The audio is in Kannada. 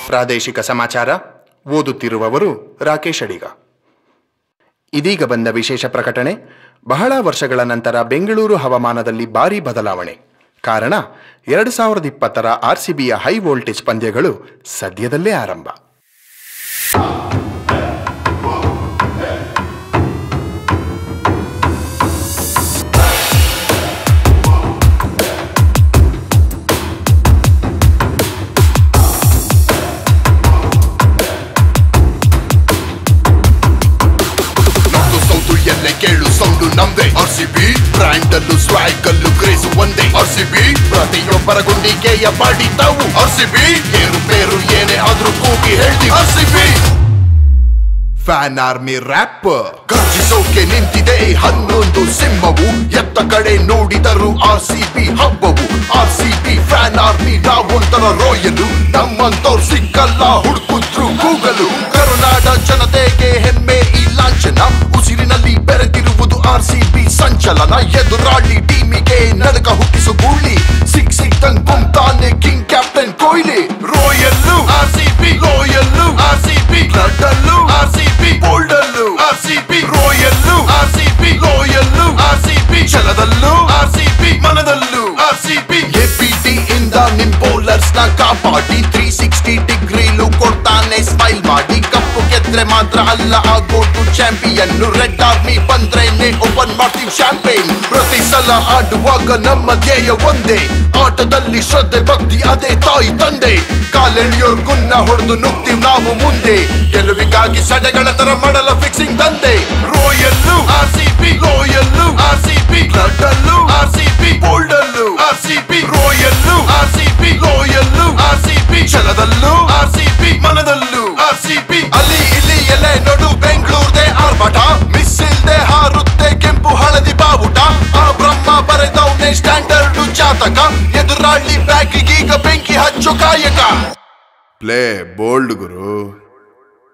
ಪ್ರಾದೇಶಿಕ ಸಮಾಚಾರ ಓದುತ್ತಿರುವವರು ರಾಕೇಶ್ ಅಡಿಗ ಇದೀಗ ಬಂದ ವಿಶೇಷ ಪ್ರಕಟಣೆ ಬಹಳ ವರ್ಷಗಳ ನಂತರ ಬೆಂಗಳೂರು ಹವಾಮಾನದಲ್ಲಿ ಭಾರೀ ಬದಲಾವಣೆ ಕಾರಣ ಎರಡು ಸಾವಿರದ ಇಪ್ಪತ್ತರ ಆರ್ಸಿಬಿಯ ಹೈ ವೋಲ್ಟೇಜ್ ಪಂದ್ಯಗಳು ಸದ್ಯದಲ್ಲೇ ಆರಂಭ ನಮ್ದು ಸೌತು ಎಲ್ಲೆ ಕೇಳು ಸೌಂಡು ನಮ್ದೆ ಆರ್ ಸಿ ಬಿ ಬ್ರ್ಯಾಂಡ್ ಅಲ್ಲೂ ಸ್ವಾಗ್ ಅಲ್ಲೂ ಕ್ರೇಜ್ ಒಂದೇ ಆರ್ ಸಿ ಬಿ ಪ್ರತಿಯೊಬ್ಬರ ಗುಂಡಿಗೆಯ ಮಾಡಿ ತಾವು ಆರ್ ಸಿ ಬಿ ಏರು ಪೇರು ಏನೇ ಆದ್ರೂ ಕೂಗಿ ಹೇಳ್ತೀವಿ R C B fan army rap ಗರ್ಜಿಸೋಕೆ ನಿಂತಿದೆ ಹನ್ನೊಂದು ಸಿಂಹವು ಎತ್ತ ಕಡೆ ನೋಡಿದರು ಆರ್ ಸಿ ಬಿ ಹಬ್ಬವು R C B fan army ನಾವೊಂಥರ ರೋಯಲು ನಮ್ಮಂತವ್ರು ಸಿಕ್ಕಲ್ಲ ಹುಡುಕುದ್ರು ಗೂಗಲು ಕರುನಾಡ ಜನತೆಗೆ ಹೆಮ್ಮೆ ಈ ಲಾಂಛನ ಉಸಿರಿನಲ್ಲಿ ಬೆರೆತಿರುವುದು ಆರ್ ಸಿ ಬಿ ಸಂಚಲನ ಎದುರಾಳಿ ಟೀಮಿಗೆ ನಡಕ ಹುಟ್ಟಿಸು ಗೂಳಿ ಸಿಕ್ ಸಿಕ್ತಂಗ್ ಕುಂತಾನೆ king captain Kohli royal R C B loyal R C B ಬ್ಲಡ್ಡಲ್ಲು ಆರ್ ಸಿ ಬಿ ಬೋಲ್ಡಲ್ಲು R C B royal R C B loyal R C B ಛಲದಲ್ಲೂ ಆರ್ ಸಿ ಬಿ ಮನದಲ್ಲೂ ಆರ್ ಸಿ ಬಿ ಎಪಿಟಿ ಇಂದ ನಿಮ್ ಬೌಲರ್ಸ್ ನ ಕಾಪಾಡಿ ತ್ರೀ ಸಿಕ್ಸ್ಟಿ ಡಿಗ್ರಿಲು ಕೊಡ್ತಾನೆ ಸ್ಮೈಲ್ ಮಾಡಿ ಕಪ್ಪು ಗೆದ್ರೆ ಮಾತ್ರ ಅಲ್ಲ ಆಗೋದು ಚಾಂಪಿಯನ್ ರೆಡ್ ಆರ್ಮಿ ಬಂದ್ರೇನೆ ಓಪನ್ ಮಾಡ್ತೀವಿ ಚಾಂಪಿಯನ್ ಪ್ರತಿ ಸಲ ಆಡುವಾಗ ನಮ್ಮ ಧ್ಯೇಯ ಒಂದೇ ಆಟದಲ್ಲಿ ಶ್ರದ್ಧೆ ಭಕ್ತಿ ಅದೇ ತಾಯಿ ತಂದೆ ಕಾಲೆಳೆಯೋರ್ ಗುನ್ನ ಹೊಡೆದು ನುಗ್ತೀವಿ ನಾವು ಮುಂದೆ ಗೆಲುವಿಗಾಗಿ ಸಡೆಗಳ ತರ ಮಾಡಲ ಫಿಕ್ಸಿಂಗ್ ತಂದೆ royal R C B loyal R C B ಬ್ಲಡ್ಡಲ್ಲು ಆರ್ ಸಿ ಬಿ ಬೋಲ್ಡಲ್ಲು R C B royal R C B loyal R C B ಛಲದಲ್ಲೂ ಆರ್ ಸಿ ಬಿ ಮನದಲ್ಲೂ ಆರ್ ಸಿ ಬಿ ಅಲ್ಲಿ ಇಲ್ಲಿ ಎಲ್ಲೆ ನೋಡು ಬೆಂಗಳೂರ್ದೆ ಆರ್ಭಟ ಮಿಸ್ ಇಲ್ದೆ ಹಾರುತ್ತೆ ಕೆಂಪು ಹಳದಿ ಬಾವುಟ ಆ ಬ್ರಹ್ಮ ಬರೆದವನೇ ಸ್ಟ್ಯಾಂಡರ್ಡ್ ಜಾತಕ ಎದುರಾಳಿ ಬ್ಯಾಗಿಗೀಗ ಬೆಂಕಿ ಹಚ್ಚು ಕಾಯಕ ಪ್ಲೇ ಬೋಲ್ಡ್ ಗುರು